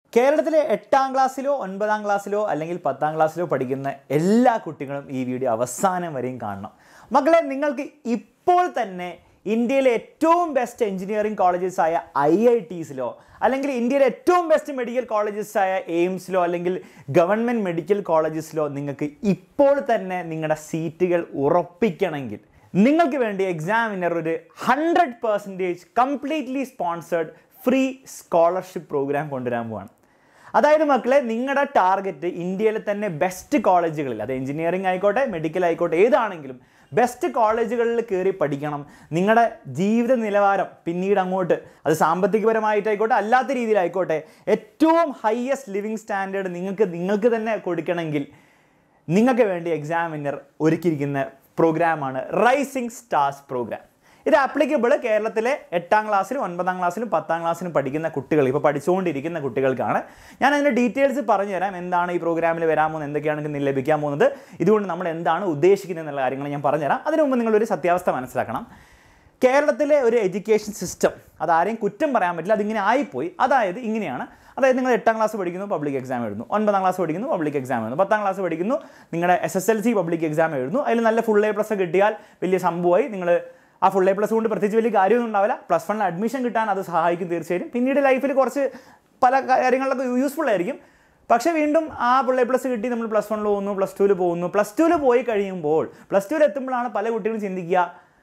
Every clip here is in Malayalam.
കേരളത്തിലെ എട്ടാം ക്ലാസ്സിലോ ഒൻപതാം ക്ലാസ്സിലോ അല്ലെങ്കിൽ പത്താം ക്ലാസ്സിലോ പഠിക്കുന്ന എല്ലാ കുട്ടികളും ഈ വീഡിയോ അവസാനം വരെയും കാണണം മക്കളെ നിങ്ങൾക്ക് ഇപ്പോൾ തന്നെ ഇന്ത്യയിലെ ഏറ്റവും ബെസ്റ്റ് എഞ്ചിനീയറിംഗ് കോളേജസ് ആയ ഐ ഐ ടീസിലോ അല്ലെങ്കിൽ ഇന്ത്യയിലെ ഏറ്റവും ബെസ്റ്റ് മെഡിക്കൽ കോളേജസ് ആയ എയിംസിലോ അല്ലെങ്കിൽ ഗവൺമെൻറ് മെഡിക്കൽ കോളേജസിലോ നിങ്ങൾക്ക് ഇപ്പോൾ തന്നെ നിങ്ങളുടെ സീറ്റുകൾ ഉറപ്പിക്കണമെങ്കിൽ നിങ്ങൾക്ക് വേണ്ടി എക്സാമിനർ ഒരു hundred percentage completely sponsored free scholarship program കൊണ്ടുവരാൻ പോവാണ് അതായത് മക്കളെ നിങ്ങളുടെ ടാർഗറ്റ് ഇന്ത്യയിലെ തന്നെ ബെസ്റ്റ് കോളേജുകളിൽ അത് എഞ്ചിനീയറിംഗ് ആയിക്കോട്ടെ മെഡിക്കൽ ആയിക്കോട്ടെ ഏതാണെങ്കിലും ബെസ്റ്റ് കോളേജുകളിൽ കയറി പഠിക്കണം നിങ്ങളുടെ ജീവിത നിലവാരം പിന്നീട് അങ്ങോട്ട് അത് സാമ്പത്തികപരമായിട്ടായിക്കോട്ടെ അല്ലാത്ത രീതിയിലായിക്കോട്ടെ ഏറ്റവും ഹയസ്റ്റ് ലിവിങ് സ്റ്റാൻഡേർഡ് നിങ്ങൾക്ക് നിങ്ങൾക്ക് തന്നെ കൊടുക്കണമെങ്കിൽ നിങ്ങൾക്ക് വേണ്ടി എക്സാമിനർ ഒരുക്കിയിരിക്കുന്ന പ്രോഗ്രാമാണ് റൈസിംഗ് സ്റ്റാർസ് പ്രോഗ്രാം ഇത് ആപ്ലിക്കബിൾ കേരളത്തിലെ എട്ടാം ക്ലാസ്സിലും ഒൻപതാം ക്ലാസ്സിലും പത്താം ക്ലാസ്സിലും പഠിക്കുന്ന കുട്ടികൾ ഇപ്പോൾ പഠിച്ചുകൊണ്ടിരിക്കുന്ന കുട്ടികൾക്കാണ് ഞാൻ അതിൻ്റെ ഡീറ്റെയിൽസ് പറഞ്ഞു തരാം എന്താണ് ഈ പ്രോഗ്രാമിൽ വരാൻ പോകുന്നത് എന്തൊക്കെയാണ് നിങ്ങൾക്ക് ലഭിക്കാൻ പോകുന്നത് ഇതുകൊണ്ട് നമ്മൾ എന്താണ് ഉദ്ദേശിക്കുന്നത് എന്നുള്ള കാര്യങ്ങൾ ഞാൻ പറഞ്ഞുതരാം അതിനു മുമ്പ് നിങ്ങളൊരു സത്യാവസ്ഥ മനസ്സിലാക്കണം കേരളത്തിലെ ഒരു എഡ്യൂക്കേഷൻ സിസ്റ്റം അതാരെയും കുറ്റം പറയാൻ പറ്റില്ല അതിങ്ങനെ ആയിപ്പോയി അതായത് ഇങ്ങനെയാണ് അതായത് നിങ്ങൾ എട്ടാം ക്ലാസ് പഠിക്കുന്നു പബ്ലിക് എക്സാം എഴുതുന്നു ഒൻപതാം ക്ലാസ് പഠിക്കുന്നു പബ്ലിക് എക്സാം എഴുതുന്നു പത്താം ക്ലാസ് പഠിക്കുന്നു നിങ്ങളുടെ S S L C public exam എഴുതുന്നു അതിൽ നല്ല ഫുൾ എ പ്ലസ് കിട്ടിയാൽ വലിയ സംഭവമായി നിങ്ങൾ ആ ഫുൾ എ പ്ലസ് കൊണ്ട് പ്രത്യേകിച്ച് വലിയ കാര്യമൊന്നും ഉണ്ടാവില്ല പ്ലസ് വണ്ണിൽ അഡ്മിഷൻ കിട്ടാൻ അത് സഹായിക്കും തീർച്ചയായും പിന്നീട് ലൈഫിൽ കുറച്ച് പല കാര്യങ്ങളിലൊക്കെ യൂസ്ഫുൾ ആയിരിക്കും പക്ഷേ വീണ്ടും ആ ഫുൾ എ പ്ലസ് കിട്ടി നമ്മൾ പ്ലസ് വണ്ണിൽ പോകുന്നു പ്ലസ് ടുവിൽ പോകുന്നു പ്ലസ് ടുവിൽ പോയി കഴിയുമ്പോൾ പ്ലസ് ടുവിൽ എത്തുമ്പോഴാണ് പല കുട്ടികളും ചിന്തിക്കുക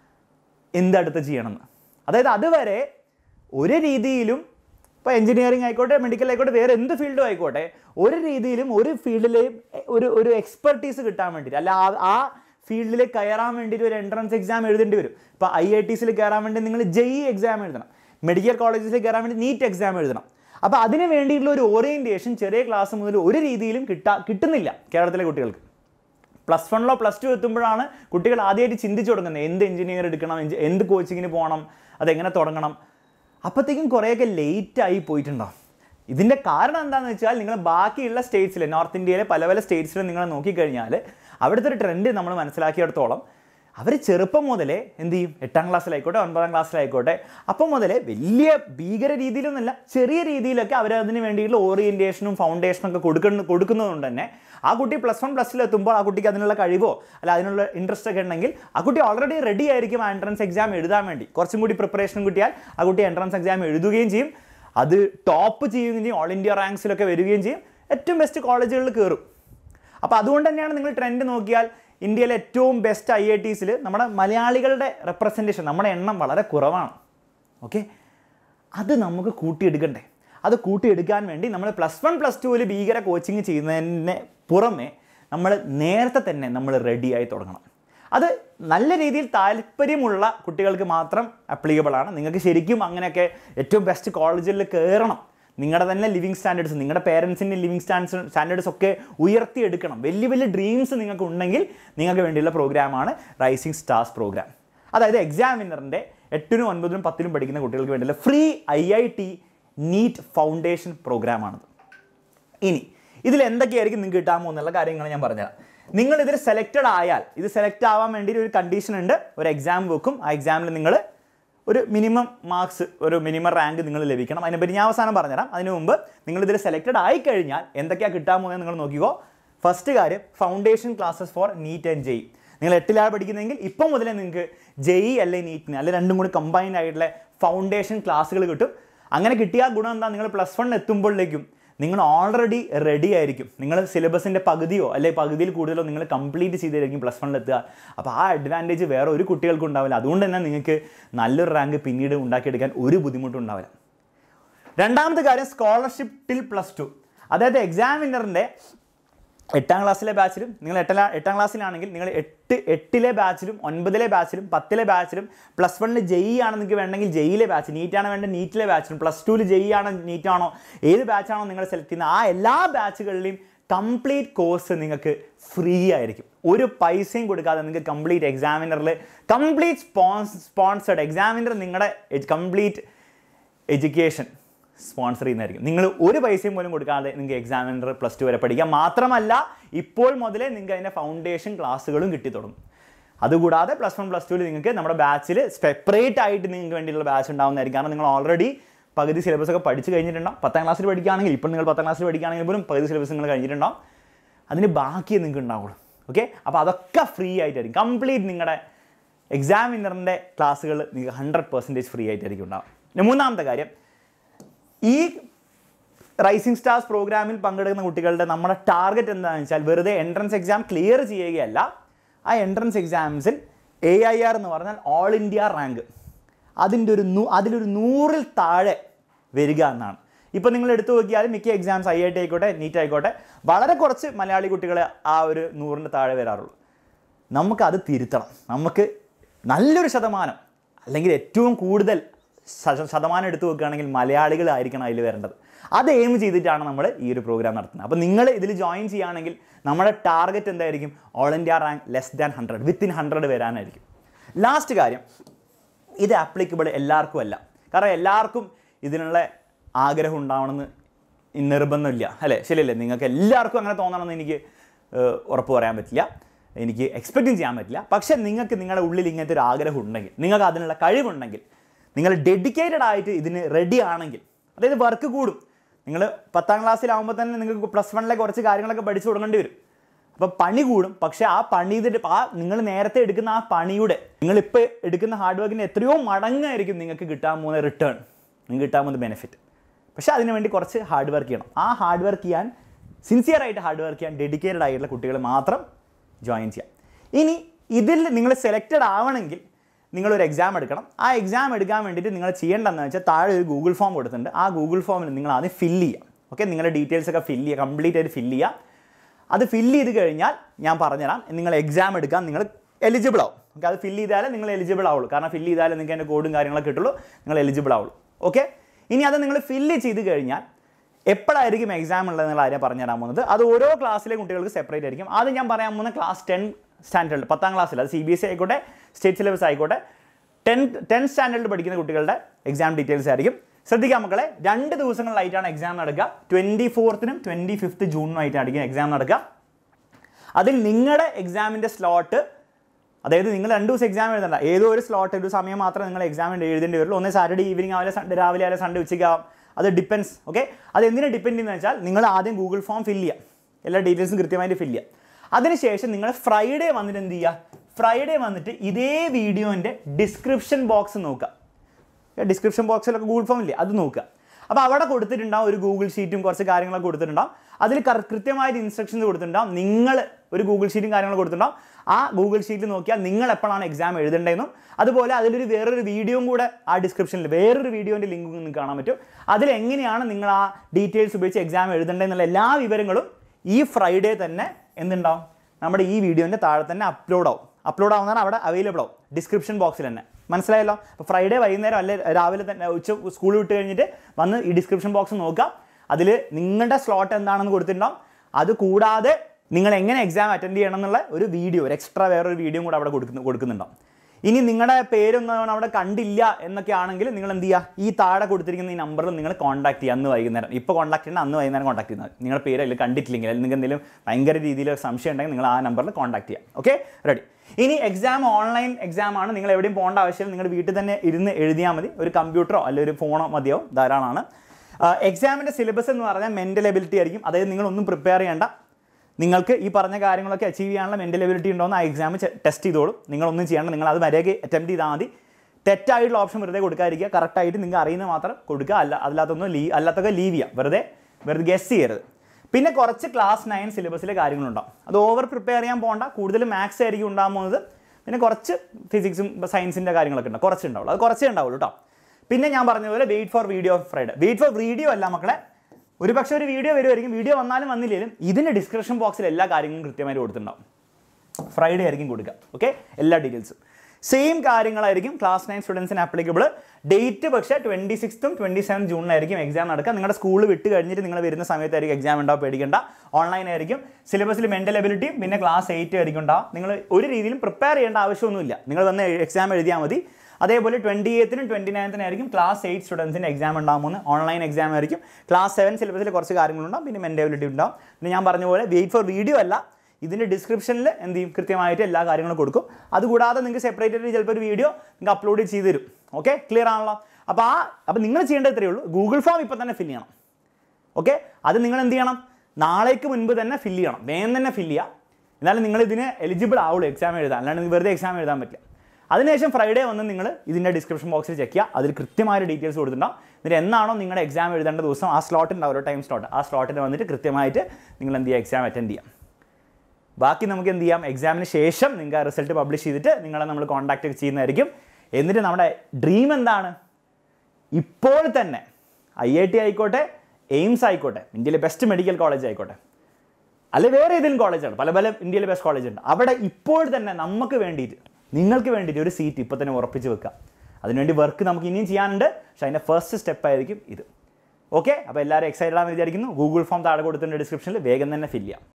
എന്ത് അടുത്ത് ചെയ്യണമെന്ന് അതായത് അതുവരെ ഒരു രീതിയിലും ഇപ്പോൾ എഞ്ചിനീയറിംഗ് ആയിക്കോട്ടെ മെഡിക്കൽ ആയിക്കോട്ടെ വേറെ എന്ത് ഫീൽഡും ആയിക്കോട്ടെ ഒരു രീതിയിലും ഒരു ഫീൽഡിലെയും ഒരു ഒരു എക്സ്പെർട്ടീസ് കിട്ടാൻ വേണ്ടിയിട്ട് അല്ല ആ ആ ഫീൽഡിൽ കയറാൻ വേണ്ടിയിട്ട് ഒരു എൻട്രൻസ് എക്സാം എഴുതേണ്ടി വരും ഇപ്പോൾ ഐ ഐ ടിസിൽ കയറാൻ വേണ്ടി നിങ്ങൾ ജെഇ എക്സാം എഴുതണം മെഡിക്കൽ കോളേജസിൽ കയറാൻ വേണ്ടി നീറ്റ് എക്സാം എഴുതണം അപ്പോൾ അതിന് വേണ്ടിയിട്ടുള്ള ഒരു ഓറിയൻറ്റേഷൻ ചെറിയ ക്ലാസ് മുതൽ ഒരു രീതിയിലും കിട്ടാ കിട്ടുന്നില്ല കേരളത്തിലെ കുട്ടികൾക്ക് പ്ലസ് വണ്ണിലോ പ്ലസ് ടു എത്തുമ്പോഴാണ് കുട്ടികൾ ആദ്യമായിട്ട് ചിന്തിച്ചു തുടങ്ങുന്നത് എന്ത് എഞ്ചിനീയർ എടുക്കണം എഞ്ചി- എന്ത് കോച്ചിങ്ങിന് പോകണം അതെങ്ങനെ തുടങ്ങണം അപ്പോഴത്തേക്കും കുറേയൊക്കെ ലേറ്റ് ആയി പോയിട്ടുണ്ടാവും ഇതിൻ്റെ കാരണം എന്താണെന്ന് വെച്ചാൽ നിങ്ങൾ ബാക്കിയുള്ള സ്റ്റേറ്റ്സിൽ നോർത്ത് ഇന്ത്യയിലെ പല പല സ്റ്റേറ്റ്സിലും നിങ്ങൾ നോക്കിക്കഴിഞ്ഞാൽ അവിടുത്തെ ഒരു ട്രെൻഡ് നമ്മൾ മനസ്സിലാക്കിയിടത്തോളം അവർ ചെറുപ്പം മുതലേ എന്ത് ചെയ്യും എട്ടാം ക്ലാസ്സിലായിക്കോട്ടെ ഒൻപതാം ക്ലാസ്സിലായിക്കോട്ടെ അപ്പം മുതലേ വലിയ ഭീകര രീതിയിലൊന്നുമല്ല ചെറിയ രീതിയിലൊക്കെ അവർ അതിന് വേണ്ടിയിട്ടുള്ള ഓറിയൻറ്റേഷനും ഫൗണ്ടേഷനും ഒക്കെ കൊടുക്കുന്ന കൊടുക്കുന്നതുകൊണ്ട് തന്നെ ആ കുട്ടി പ്ലസ് വൺ പ്ലസ്സിൽ എത്തുമ്പോൾ ആ കുട്ടിക്ക് അതിനുള്ള കഴിവോ അല്ല അതിനുള്ള ഇൻട്രസ്റ്റ് ഒക്കെ ഉണ്ടെങ്കിൽ ആ കുട്ടി ഓൾറെഡി റെഡി ആയിരിക്കും ആ എൻട്രൻസ് എക്സാം എഴുതാൻ വേണ്ടി കുറച്ചും കൂടി പ്രിപ്പറേഷൻ കിട്ടിയാൽ ആ കുട്ടി എൻട്രൻസ് എക്സാം എഴുതുകയും ചെയ്യും അത് ടോപ്പ് ചെയ്യുകയും ചെയ്യും ഓൾ ഇന്ത്യ റാങ്ക്സിലൊക്കെ വരികയും ചെയ്യും ഏറ്റവും ബെസ്റ്റ് കോളേജുകളിൽ കയറും അപ്പോൾ അതുകൊണ്ട് തന്നെയാണ് നിങ്ങൾ ട്രെൻഡ് നോക്കിയാൽ ഇന്ത്യയിലെ ഏറ്റവും ബെസ്റ്റ് ഐ ഐ ടീസിൽ നമ്മുടെ മലയാളികളുടെ റെപ്രസെൻറ്റേഷൻ നമ്മുടെ എണ്ണം വളരെ കുറവാണ് ഓക്കെ അത് നമുക്ക് കൂട്ടിയെടുക്കണ്ടേ അത് കൂട്ടിയെടുക്കാൻ വേണ്ടി നമ്മൾ പ്ലസ് വൺ പ്ലസ് ടുവിൽ ഭീകര കോച്ചിങ് ചെയ്യുന്നതിന് പുറമെ നമ്മൾ നേരത്തെ തന്നെ നമ്മൾ റെഡിയായി തുടങ്ങണം അത് നല്ല രീതിയിൽ താല്പര്യമുള്ള കുട്ടികൾക്ക് മാത്രം അപ്ലിക്കബിൾ ആണ് നിങ്ങൾക്ക് ശരിക്കും അങ്ങനെയൊക്കെ ഏറ്റവും ബെസ്റ്റ് കോളേജിൽ കയറണം നിങ്ങളുടെ തന്നെ ലിവിങ് സ്റ്റാൻഡേർഡ്സ് നിങ്ങളുടെ പേരൻസിൻ്റെ ലിവിങ് സ്റ്റാൻഡേർഡ്സ് സ്റ്റാൻഡേർഡ്സ് ഒക്കെ ഉയർത്തിയെടുക്കണം വലിയ വലിയ ഡ്രീംസ് നിങ്ങൾക്ക് ഉണ്ടെങ്കിൽ നിങ്ങൾക്ക് വേണ്ടിയുള്ള പ്രോഗ്രാമാണ് റൈസിംഗ് സ്റ്റാർസ് പ്രോഗ്രാം അതായത് എക്സാമിനറിൻ്റെ എട്ടിനും ഒൻപതിനും പത്തിനും പഠിക്കുന്ന കുട്ടികൾക്ക് വേണ്ടിയുള്ള free I I T NEET foundation പ്രോഗ്രാമാണത് ഇനി ഇതിൽ എന്തൊക്കെയായിരിക്കും നിങ്ങൾക്ക് കിട്ടാൻ പോകുന്നുള്ള കാര്യങ്ങൾ ഞാൻ പറഞ്ഞുതരാം നിങ്ങൾ ഇതിൽ സെലക്റ്റഡ് ആയാൽ ഇത് സെലക്ട് ആവാൻ വേണ്ടി ഒരു കണ്ടീഷൻ ഉണ്ട് ഒരു എക്സാം വെക്കും ആ എക്സാമിൽ നിങ്ങൾ ഒരു മിനിമം മാർക്സ് ഒരു മിനിമം റാങ്ക് നിങ്ങൾ ലഭിക്കണം അതിനെപ്പറ്റി ഞാൻ അവസാനം പറഞ്ഞുതരാം അതിന് മുമ്പ് നിങ്ങൾ ഇതിൽ സെലക്റ്റഡ് ആയി കഴിഞ്ഞാൽ എന്തൊക്കെയാണ് കിട്ടാൻ പോകുന്നത് നിങ്ങൾ നോക്കിക്കോ ഫസ്റ്റ് കാര്യം foundation classes for NEET and JEE നിങ്ങൾ എട്ടിലാണ് പഠിക്കുന്നതെങ്കിൽ ഇപ്പം മുതലേ നിങ്ങൾക്ക് ജെഇ അല്ലെ നീറ്റിന് അല്ലെ രണ്ടും കൂടി കമ്പൈൻഡ് ആയിട്ടുള്ള ഫൗണ്ടേഷൻ ക്ലാസ്സുകൾ കിട്ടും അങ്ങനെ കിട്ടിയാൽ ഗുണം എന്താ നിങ്ങൾ പ്ലസ് വൺ എത്തുമ്പോഴേക്കും നിങ്ങൾ ഓൾറെഡി റെഡി ആയിരിക്കും നിങ്ങൾ സിലബസിൻ്റെ പകുതിയോ അല്ലെങ്കിൽ പകുതിയിൽ കൂടുതലോ നിങ്ങൾ കംപ്ലീറ്റ് ചെയ്തായിരിക്കും പ്ലസ് വണ്ണിൽ എത്തുക അപ്പോൾ ആ അഡ്വാൻറ്റേജ് വേറെ ഒരു കുട്ടികൾക്കും ഉണ്ടാവില്ല അതുകൊണ്ട് തന്നെ നിങ്ങൾക്ക് നല്ലൊരു റാങ്ക് പിന്നീട് ഉണ്ടാക്കിയെടുക്കാൻ ഒരു ബുദ്ധിമുട്ടും ഉണ്ടാവില്ല രണ്ടാമത്തെ കാര്യം സ്കോളർഷിപ്പ് ടിൽ പ്ലസ് ടു അതായത് എക്സാമിനറിൻ്റെ എട്ടാം ക്ലാസ്സിലെ ബാച്ചിലും നിങ്ങൾ എട്ടല എട്ടാം ക്ലാസ്സിലാണെങ്കിൽ നിങ്ങൾ എട്ട് എട്ടിലെ ബാച്ചിലും ഒൻപതിലെ ബാച്ചിലും പത്തിലെ ബാച്ചിലും പ്ലസ് വണ്ണിൽ ജെഇ ആണ് നിങ്ങൾക്ക് വേണമെങ്കിൽ ജെയിലെ ബാച്ച് നീറ്റാണ് വേണ്ട നീറ്റിലെ ബാച്ചിലും പ്ലസ് ടുവിൽ ജെഇ ആണോ നീറ്റാണോ ഏത് ബാച്ചാണോ നിങ്ങൾ സെലക്ട് ചെയ്യുന്നത് ആ എല്ലാ ബാച്ചുകളിലെയും കംപ്ലീറ്റ് കോഴ്സ് നിങ്ങൾക്ക് ഫ്രീ ആയിരിക്കും ഒരു പൈസയും കൊടുക്കാതെ നിങ്ങൾക്ക് കംപ്ലീറ്റ് എക്സാമിനറിൽ കംപ്ലീറ്റ് സ്പോൺസ് സ്പോൺസേഡ് എക്സാമിനർ നിങ്ങളുടെ കംപ്ലീറ്റ് എഡ്യൂക്കേഷൻ സ്പോൺസർ ചെയ്യുന്നതായിരിക്കും നിങ്ങൾ ഒരു പൈസയും പോലും കൊടുക്കാതെ നിങ്ങൾക്ക് എക്സാമിനർ പ്ലസ് ടു വരെ പഠിക്കാം മാത്രമല്ല ഇപ്പോൾ മുതലേ നിങ്ങൾക്ക് അതിൻ്റെ ഫൗണ്ടേഷൻ ക്ലാസ്സുകളും കിട്ടി തുടങ്ങും അതുകൂടാതെ പ്ലസ് വൺ പ്ലസ് ടുവിൽ നിങ്ങൾക്ക് നമ്മുടെ ബാച്ചിൽ സെപ്പറേറ്റ് ആയിട്ട് നിങ്ങൾക്ക് വേണ്ടിയുള്ള ബാച്ച് ഉണ്ടാവുന്നതായിരിക്കും കാരണം നിങ്ങൾ ഓൾറെഡി പകുതി സിലബസ് ഒക്കെ പഠിച്ച് കഴിഞ്ഞിട്ടുണ്ടാവും പത്താം ക്ലാസ്സിൽ പഠിക്കുകയാണെങ്കിൽ ഇപ്പം നിങ്ങൾ പത്താം ക്ലാസ്സിൽ പഠിക്കുകയാണെങ്കിൽ പോലും പകുതി സിലബസ് നിങ്ങൾ കഴിഞ്ഞിട്ടുണ്ടാവും അതിന് ബാക്കിയേ നിങ്ങൾക്ക് ഉണ്ടാവുള്ളൂ ഓക്കെ അപ്പോൾ അതൊക്കെ ഫ്രീ ആയിട്ടായിരിക്കും കംപ്ലീറ്റ് നിങ്ങളുടെ എക്സാമിനറിൻ്റെ ക്ലാസ്സുകൾ നിങ്ങൾക്ക് ഹൺഡ്രഡ് പെർസെൻറ്റേജ് ഫ്രീ ആയിട്ടായിരിക്കും ഉണ്ടാവും പിന്നെ മൂന്നാമത്തെ കാര്യം ഈ റൈസിംഗ് സ്റ്റാർസ് പ്രോഗ്രാമിൽ പങ്കെടുക്കുന്ന കുട്ടികളുടെ നമ്മുടെ ടാർഗറ്റ് എന്താണെന്ന് വെച്ചാൽ വെറുതെ എൻട്രൻസ് എക്സാം ക്ലിയർ ചെയ്യുകയല്ല ആ എൻട്രൻസ് എക്സാംസിൽ എ ഐ ആർ എന്ന് പറഞ്ഞാൽ ഓൾ ഇന്ത്യ റാങ്ക് അതിൻ്റെ ഒരു നൂ അതിലൊരു നൂറിൽ താഴെ വരിക എന്നാണ് ഇപ്പോൾ നിങ്ങൾ എടുത്തു നോക്കിയാൽ മിക്ക എക്സാംസ് ഐ ഐ ടി ആയിക്കോട്ടെ നീറ്റ് ആയിക്കോട്ടെ വളരെ കുറച്ച് മലയാളി കുട്ടികളെ ആ ഒരു നൂറിൻ്റെ താഴെ വരാറുള്ളൂ നമുക്കത് തിരുത്തണം നമുക്ക് നല്ലൊരു ശതമാനം അല്ലെങ്കിൽ ഏറ്റവും കൂടുതൽ ശത- ശതമാനം എടുത്തു വെക്കുകയാണെങ്കിൽ മലയാളികളായിരിക്കണം അതിൽ വരേണ്ടത് അത് എയിം ചെയ്തിട്ടാണ് നമ്മൾ ഈ ഒരു പ്രോഗ്രാം നടത്തുന്നത് അപ്പോൾ നിങ്ങൾ ഇതിൽ ജോയിൻ ചെയ്യുകയാണെങ്കിൽ നമ്മുടെ ടാർഗറ്റ് എന്തായിരിക്കും all India rank less than hundred within hundred വരാനായിരിക്കും ലാസ്റ്റ് കാര്യം ഇത് ആപ്ലിക്കബിൾ എല്ലാവർക്കും അല്ല കാരണം എല്ലാവർക്കും ഇതിനുള്ള ആഗ്രഹം ഉണ്ടാവണമെന്ന് ഈ നിർബന്ധമില്ല അല്ലേ ശരിയല്ലേ നിങ്ങൾക്ക് എല്ലാവർക്കും അങ്ങനെ തോന്നണമെന്ന് എനിക്ക് ഏഹ്, ഉറപ്പ് പറയാൻ പറ്റില്ല എനിക്ക് എക്സ്പെക്റ്റും ചെയ്യാൻ പറ്റില്ല പക്ഷേ നിങ്ങൾക്ക് നിങ്ങളുടെ ഉള്ളിൽ ഇങ്ങനത്തെ ഒരു ആഗ്രഹം ഉണ്ടെങ്കിൽ നിങ്ങൾക്ക് അതിനുള്ള കഴിവുണ്ടെങ്കിൽ നിങ്ങൾ ഡെഡിക്കേറ്റഡ് ആയിട്ട് ഇതിന് റെഡി ആണെങ്കിൽ അതായത് വർക്ക് കൂടും നിങ്ങൾ പത്താം ക്ലാസ്സിലാവുമ്പോൾ തന്നെ നിങ്ങൾക്ക് പ്ലസ് വണ്ണിലെ കുറച്ച് കാര്യങ്ങളൊക്കെ പഠിച്ചു കൊടുക്കേണ്ടി വരും അപ്പോൾ പണി കൂടും പക്ഷേ ആ പണിയുടെ ആ നിങ്ങൾ നേരത്തെ എടുക്കുന്ന ആ പണിയുടെ നിങ്ങളിപ്പോൾ എടുക്കുന്ന ഹാർഡ് വർക്കിന് എത്രയോ മടങ്ങായിരിക്കും നിങ്ങൾക്ക് കിട്ടാൻ പോകുന്ന റിട്ടേൺ നിങ്ങൾക്ക് കിട്ടാൻ പോകുന്ന ബെനിഫിറ്റ് പക്ഷേ അതിന് വേണ്ടി കുറച്ച് ഹാർഡ് വർക്ക് ചെയ്യണം ആ ഹാർഡ് വർക്ക് ചെയ്യാൻ സിൻസിയർ ആയിട്ട് ഹാർഡ് വർക്ക് ചെയ്യാൻ ഡെഡിക്കേറ്റഡ് ആയിട്ടുള്ള കുട്ടികൾ മാത്രം ജോയിൻ ചെയ്യാം ഇനി ഇതിൽ നിങ്ങൾ സെലക്റ്റഡ് ആവണമെങ്കിൽ നിങ്ങളൊരു എക്സാം എടുക്കണം ആ എക്സാം എടുക്കാൻ വേണ്ടിയിട്ട് നിങ്ങൾ ചെയ്യേണ്ടതെന്ന് വെച്ചാൽ താഴെ ഒരു ഗൂഗിൾ ഫോം കൊടുത്തിട്ടുണ്ട് ആ ഗൂഗിൾ ഫോമിൽ നിങ്ങൾ ആദ്യം ഫില്ല് ചെയ്യാം ഓക്കെ നിങ്ങളുടെ ഡീറ്റെയിൽസ് ഒക്കെ ഫില്ല് ചെയ്യുക കംപ്ലീറ്റ് ആയിട്ട് ഫില്ല് ചെയ്യുക അത് ഫില്ല് ചെയ്ത് കഴിഞ്ഞാൽ ഞാൻ പറഞ്ഞുതരാം നിങ്ങൾ എക്സാം എടുക്കാൻ നിങ്ങൾ എലിജിബിൾ ആവും ഓക്കെ അത് ഫില്ല് ചെയ്താലേ നിങ്ങൾ എലിജിബിൾ ആവുള്ളൂ കാരണം ഫില്ല് ചെയ്താലേ നിങ്ങൾക്ക് അതിൻ്റെ കോഡും കാര്യങ്ങളൊക്കെ കിട്ടുള്ളൂ നിങ്ങൾ എലിജിബിൾ ആവുള്ളൂ ഓക്കെ ഇനി അത് നിങ്ങൾ ഫില്ല് ചെയ്ത് കഴിഞ്ഞാൽ എപ്പോഴായിരിക്കും എക്സാം ഉള്ളതെന്നുള്ള കാര്യം പറഞ്ഞുതരാൻ പോകുന്നത് അത് ഓരോ ക്ലാസ്സിലെ കുട്ടികൾക്ക് സെപ്പറേറ്റ് ആയിരിക്കും അത് ഞാൻ പറയാൻ പോകുന്ന ക്ലാസ് ടെൻ സ്റ്റാൻഡേർഡ് പത്താം ക്ലാസ്സിൽ അത് സി ബി എസ് സി ആയിക്കോട്ടെ സ്റ്റേറ്റ് സിലബസ് ആയിക്കോട്ടെ ടെൻ ടെൻ സ്റ്റാൻഡേർഡിൽ പഠിക്കുന്ന കുട്ടികളുടെ എക്സാം ഡീറ്റെയിൽസ് ആയിരിക്കും ശ്രദ്ധിക്കാം മക്കളെ രണ്ട് ദിവസങ്ങളിലായിട്ടാണ് എക്സാം നടക്കുക ട്വൻറ്റി ഫോർത്തിനും ട്വൻറ്റി ഫിഫ്ത്ത് ജൂണിനുമായിട്ടായിരിക്കും എക്സാം നടക്കുക അതിൽ നിങ്ങളുടെ എക്സാമിൻ്റെ സ്ലോട്ട് അതായത് നിങ്ങൾ രണ്ട് ദിവസം എക്സാം എഴുതണ്ട ഏതോ ഒരു സ്ലോട്ട് ഒരു സമയം മാത്രമേ നിങ്ങൾ എക്സാം എഴുതേണ്ടി വരുള്ളൂ ഒന്ന് സാറ്റർഡേ ഈവനിങ് ആവില്ല സൺഡേ രാവിലെ ആവില്ല സൺഡേ ഉച്ചയ്ക്കാവും അത് ഡിപ്പെൻസ് ഓക്കെ അത് എന്തിനാ ഡിപ്പെൻഡ് ചെയ്യുന്നത് വെച്ചാൽ നിങ്ങൾ ആദ്യം ഗൂഗിൾ ഫോം ഫില്ല് ചെയ്യുക എല്ലാ ഡീറ്റെയിൽസും കൃത്യമായിട്ട് ഫില്ല് ചെയ്യുക അതിനുശേഷം നിങ്ങൾ ഫ്രൈഡേ വന്നിട്ട് എന്ത് ചെയ്യുക ഫ്രൈഡേ വന്നിട്ട് ഇതേ വീഡിയോൻ്റെ ഡിസ്ക്രിപ്ഷൻ ബോക്സ് നോക്കുക ഡിസ്ക്രിപ്ഷൻ ബോക്സിലൊക്കെ ഗൂഗിൾ ഫോം ഇല്ലേ അത് നോക്കുക അപ്പോൾ അവിടെ കൊടുത്തിട്ടുണ്ടാവും ഒരു ഗൂഗിൾ ഷീറ്റും കുറച്ച് കാര്യങ്ങളൊക്കെ കൊടുത്തിട്ടുണ്ടാവും അതിൽ കറ- കൃത്യമായിട്ട് ഇൻസ്ട്രക്ഷൻസ് കൊടുത്തിട്ടുണ്ടാവും നിങ്ങൾ ഒരു ഗൂഗിൾ ഷീറ്റും കാര്യങ്ങളും കൊടുത്തിട്ടുണ്ടാവും ആ ഗൂഗിൾ ഷീറ്റിൽ നോക്കിയാൽ നിങ്ങൾ എപ്പോഴാണ് എക്സാം എഴുതേണ്ടതെന്നും അതുപോലെ അതിലൊരു വേറൊരു വീഡിയോയും കൂടെ ആ ഡിസ്ക്രിപ്ഷനിൽ വേറൊരു വീഡിയോൻ്റെ ലിങ്ക് നിങ്ങൾക്ക് കാണാൻ പറ്റും അതിൽ എങ്ങനെയാണ് നിങ്ങൾ ആ ഡീറ്റെയിൽസ് ഉപയോഗിച്ച് എക്സാം എഴുതേണ്ടതെന്നുള്ള എല്ലാ വിവരങ്ങളും ഈ ഫ്രൈഡേ തന്നെ എന്തുണ്ടാവും നമ്മുടെ ഈ വീഡിയോൻ്റെ താഴെ തന്നെ അപ്ലോഡ് ആവും അപ്ലോഡ് ആവുന്നതാണ് അവിടെ അവൈലബിൾ ആവും ഡിസ്ക്രിപ്ഷൻ ബോക്സിൽ തന്നെ മനസ്സിലായല്ലോ അപ്പോൾ ഫ്രൈഡേ വൈകുന്നേരം അല്ലെ രാവിലെ തന്നെ ഉച്ച സ്കൂൾ വിട്ട് കഴിഞ്ഞിട്ട് വന്ന് ഈ ഡിസ്ക്രിപ്ഷൻ ബോക്സ് നോക്കുക അതിൽ നിങ്ങളുടെ സ്ലോട്ട് എന്താണെന്ന് കൊടുത്തിട്ടുണ്ടാവും അത് കൂടാതെ നിങ്ങൾ എങ്ങനെ എക്സാം അറ്റൻഡ് ചെയ്യണം എന്നുള്ള ഒരു വീഡിയോ ഒരു എക്സ്ട്രാ വേറൊരു വീഡിയോ കൂടെ അവിടെ കൊടുക്കുന്നു കൊടുക്കുന്നുണ്ടാവും ഇനി നിങ്ങളുടെ പേരൊന്നും അവിടെ കണ്ടില്ല എന്നൊക്കെ ആണെങ്കിൽ നിങ്ങൾ എന്ത് ചെയ്യുക ഈ താഴെ കൊടുത്തിരിക്കുന്ന ഈ നമ്പറിൽ നിങ്ങൾ കോൺടാക്ട് ചെയ്യുക അന്ന് വൈകുന്നേരം ഇപ്പോൾ കോൺടാക്ട് ചെയ്യണം അന്ന് വൈകുന്നേരം കോൺടാക്ട് ചെയ്യുന്നത് നിങ്ങളുടെ പേര് അതിൽ കണ്ടിട്ടില്ലെങ്കിൽ അല്ലെങ്കിൽ നിങ്ങൾക്ക് എന്തെങ്കിലും ഭയങ്കര രീതിയിൽ സംശയം ഉണ്ടെങ്കിൽ നിങ്ങൾ ആ നമ്പറിൽ കോൺടാക്ട് ചെയ്യാം ഓക്കെ റെഡി ഇനി എക്സാം ഓൺലൈൻ എക്സാം ആണ് നിങ്ങൾ എവിടെയും പോകേണ്ട ആവശ്യമില്ല നിങ്ങളുടെ വീട്ടിൽ തന്നെ ഇരുന്ന് എഴുതിയാൽ മതി ഒരു കമ്പ്യൂട്ടറോ അല്ലെങ്കിൽ ഒരു ഫോണോ മതിയോ ധാരാളമാണ് എക്സാമിൻ്റെ സിലബസ് എന്ന് പറഞ്ഞാൽ മെൻ്റൽ എബിലിറ്റി ആയിരിക്കും അതായത് നിങ്ങളൊന്നും പ്രിപ്പയർ ചെയ്യേണ്ട നിങ്ങൾക്ക് ഈ പറഞ്ഞ കാര്യങ്ങളൊക്കെ അച്ചീവ് ചെയ്യാനുള്ള മെൻ്റൽ എബിലിറ്റി ഉണ്ടോ എന്ന് ആ എക്സാം ടെസ്റ്റ് ചെയ്തോളും നിങ്ങളൊന്നും ചെയ്യണ്ട നിങ്ങൾ അത് മര്യാദയ്ക്ക് അറ്റംപ്റ്റ് ചെയ്താൽ മതി തെറ്റായിട്ടുള്ള ഓപ്ഷൻ വെറുതെ കൊടുക്കാതിരിക്കുക കറക്റ്റായിട്ട് നിങ്ങൾ അറിയുന്ന മാത്രം കൊടുക്കുക അല്ല അല്ലാത്തൊന്നും ലീവ് അല്ലാത്തൊക്കെ ലീവ് ചെയ്യാം വെറുതെ വെറുതെ ഗസ് ചെയ്യരുത് പിന്നെ കുറച്ച് ക്ലാസ് നയൻ സിലബസിലെ കാര്യങ്ങളുണ്ടാവും അത് ഓവർ പ്രിപ്പയർ ചെയ്യാൻ പോകണ്ട കൂടുതൽ മാത്സ് ആയിരിക്കും ഉണ്ടാകാൻ പോകുന്നത് പിന്നെ കുറച്ച് ഫിസിക്സും സയൻസിൻ്റെ കാര്യങ്ങളൊക്കെ ഉണ്ടാവും കുറച്ച് ഉണ്ടാവുള്ളൂ അത് കുറച്ചേ ഉണ്ടാവുള്ളൂ കേട്ടോ പിന്നെ ഞാൻ പറഞ്ഞ പോലെ wait for video Friday wait for video അല്ല മക്കളെ ഒരു പക്ഷേ ഒരു വീഡിയോ വരുമായിരിക്കും വീഡിയോ വന്നാലും വന്നില്ലെങ്കിലും ഇതിൻ്റെ ഡിസ്ക്രിപ്ഷൻ ബോക്സിൽ എല്ലാ കാര്യങ്ങളും കൃത്യമായിട്ട് കൊടുത്തിട്ടുണ്ടാവും ഫ്രൈഡേ ആയിരിക്കും കൊടുക്കുക ഓക്കെ എല്ലാ ഡീറ്റെയിൽസും സെയിം കാര്യങ്ങളായിരിക്കും ക്ലാസ് നയൻ സ്റ്റുഡൻസിന് ആപ്ലിക്കബിൾ ഡേറ്റ് പക്ഷേ ട്വൻറ്റി സിക്സ്ത്തും ട്വൻറ്റി സെവൻ ജൂണിലായിരിക്കും എക്സാം നടക്കുക നിങ്ങളുടെ സ്കൂൾ വിട്ട് കഴിഞ്ഞിട്ട് നിങ്ങൾ വരുന്ന സമയത്തായിരിക്കും എക്സാം ഉണ്ടാവും പേടിക്കേണ്ട ഓൺലൈൻ ആയിരിക്കും സിലബസിൽ മെൻ്റൽ എബിലിറ്റിയും പിന്നെ ക്ലാസ് എയ്റ്റ് ആയിരിക്കും ഉണ്ടാവും നിങ്ങൾ ഒരു രീതിയിലും പ്രിപ്പയർ ചെയ്യേണ്ട ആവശ്യമൊന്നുമില്ല നിങ്ങൾ വന്ന് എക്സാം എഴുതിയാൽ മതി അതേപോലെ ട്വൻറ്റി എയ്ത്തിനും ട്വൻറ്റി നയൻത്തിനായിരിക്കും ക്ലാസ് എയ്റ്റ് സ്റ്റുഡൻസിൻ്റെ എക്സാം ഉണ്ടാകുമെന്ന് ഓൺലൈൻ എക്സാം ആയിരിക്കും ക്ലാസ് സെവൻ സിലബസിൽ കുറച്ച് കാര്യങ്ങളുണ്ടാവും പിന്നെ മെൻറ്റബിലിറ്റി ഉണ്ടാവും പിന്നെ ഞാൻ പറഞ്ഞ പോലെ വെയിറ്റ് ഫോർ വീഡിയോ അല്ല ഇതിൻ്റെ ഡിസ്ക്രിപ്ഷനിൽ എന്ത് ചെയ്യും കൃത്യമായിട്ട് എല്ലാ കാര്യങ്ങളും കൊടുക്കും അതുകൂടാതെ നിങ്ങൾക്ക് സെപ്പറേറ്റ് ആയിട്ട് ചിലപ്പോൾ ഒരു വീഡിയോ നിങ്ങൾക്ക് അപ്ലോഡ് ചെയ്ത് തരും ഓക്കെ ക്ലിയർ ആണല്ലോ അപ്പോൾ ആ അപ്പോൾ നിങ്ങൾ ചെയ്യേണ്ടത് ഇത്രയേ ഉള്ളൂ ഗൂഗിൾ ഫോം ഇപ്പോൾ തന്നെ ഫില്ല് ചെയ്യണം ഓക്കെ അത് നിങ്ങൾ എന്ത് ചെയ്യണം നാളേക്ക് മുൻപ് തന്നെ ഫില്ല് ചെയ്യണം വേഗം തന്നെ ഫില്ല് ചെയ്യുക എന്നാലും നിങ്ങൾ ഇതിന് എലിജിബിൾ ആവുള്ളൂ എക്സാം എഴുതാൻ അല്ലാണ്ട് നിങ്ങൾക്ക് വെറുതെ എക്സാം എഴുതാൻ പറ്റില്ല അതിനുശേഷം ഫ്രൈഡേ വന്ന് നിങ്ങൾ ഇതിൻ്റെ ഡിസ്ക്രിപ്ഷൻ ബോക്സിൽ ചെക്ക് ചെയ്യുക അതിൽ കൃത്യമായ ഡീറ്റെയിൽസ് കൊടുത്തിട്ടുണ്ടാവും എന്നിട്ട് എന്നാണോ നിങ്ങളുടെ എക്സാം എഴുതേണ്ട ദിവസം ആ സ്ലോട്ട് ഉണ്ടാവും ഒരു ടൈം സ്ലോട്ട് ആ സ്ലോട്ടിന് വന്നിട്ട് കൃത്യമായിട്ട് നിങ്ങൾ എന്ത് ചെയ്യുക എക്സാം അറ്റൻഡ് ചെയ്യാം ബാക്കി നമുക്ക് എന്ത് ചെയ്യാം എക്സാമിന് ശേഷം നിങ്ങൾക്ക് ആ റിസൾട്ട് പബ്ലിഷ് ചെയ്തിട്ട് നിങ്ങളെ നമ്മൾ കോൺടാക്ട് ചെയ്യുന്നതായിരിക്കും എന്നിട്ട് നമ്മുടെ ഡ്രീം എന്താണ് ഇപ്പോൾ തന്നെ ഐ ഐ ടി ആയിക്കോട്ടെ എയിംസ് ആയിക്കോട്ടെ ഇന്ത്യയിലെ ബെസ്റ്റ് മെഡിക്കൽ കോളേജ് ആയിക്കോട്ടെ അല്ലെ വേറെ ഏതെങ്കിലും കോളേജാണ് പല പല ഇന്ത്യയിലെ ബെസ്റ്റ് കോളേജ് ഉണ്ട് അവിടെ ഇപ്പോൾ തന്നെ നമുക്ക് വേണ്ടിയിട്ട് നിങ്ങൾക്ക് വേണ്ടിയിട്ട് ഒരു സീറ്റ് ഇപ്പോൾ തന്നെ ഉറപ്പിച്ച് വെക്കുക അതിനുവേണ്ടി വർക്ക് നമുക്ക് ഇനിയും ചെയ്യാനുണ്ട് പക്ഷേ അതിൻ്റെ ഫസ്റ്റ് സ്റ്റെപ്പ് ആയിരിക്കും ഇത് ഓക്കെ അപ്പോൾ എല്ലാവരും എക്സൈറ്റഡ് ആണെന്ന് വിചാരിക്കുന്നു ഗൂഗിൾ ഫോം താഴെ കൊടുത്തിട്ടുണ്ട് ഡിസ്ക്രിപ്ഷനിൽ വേഗം തന്നെ ഫില്ല് ചെയ്യാം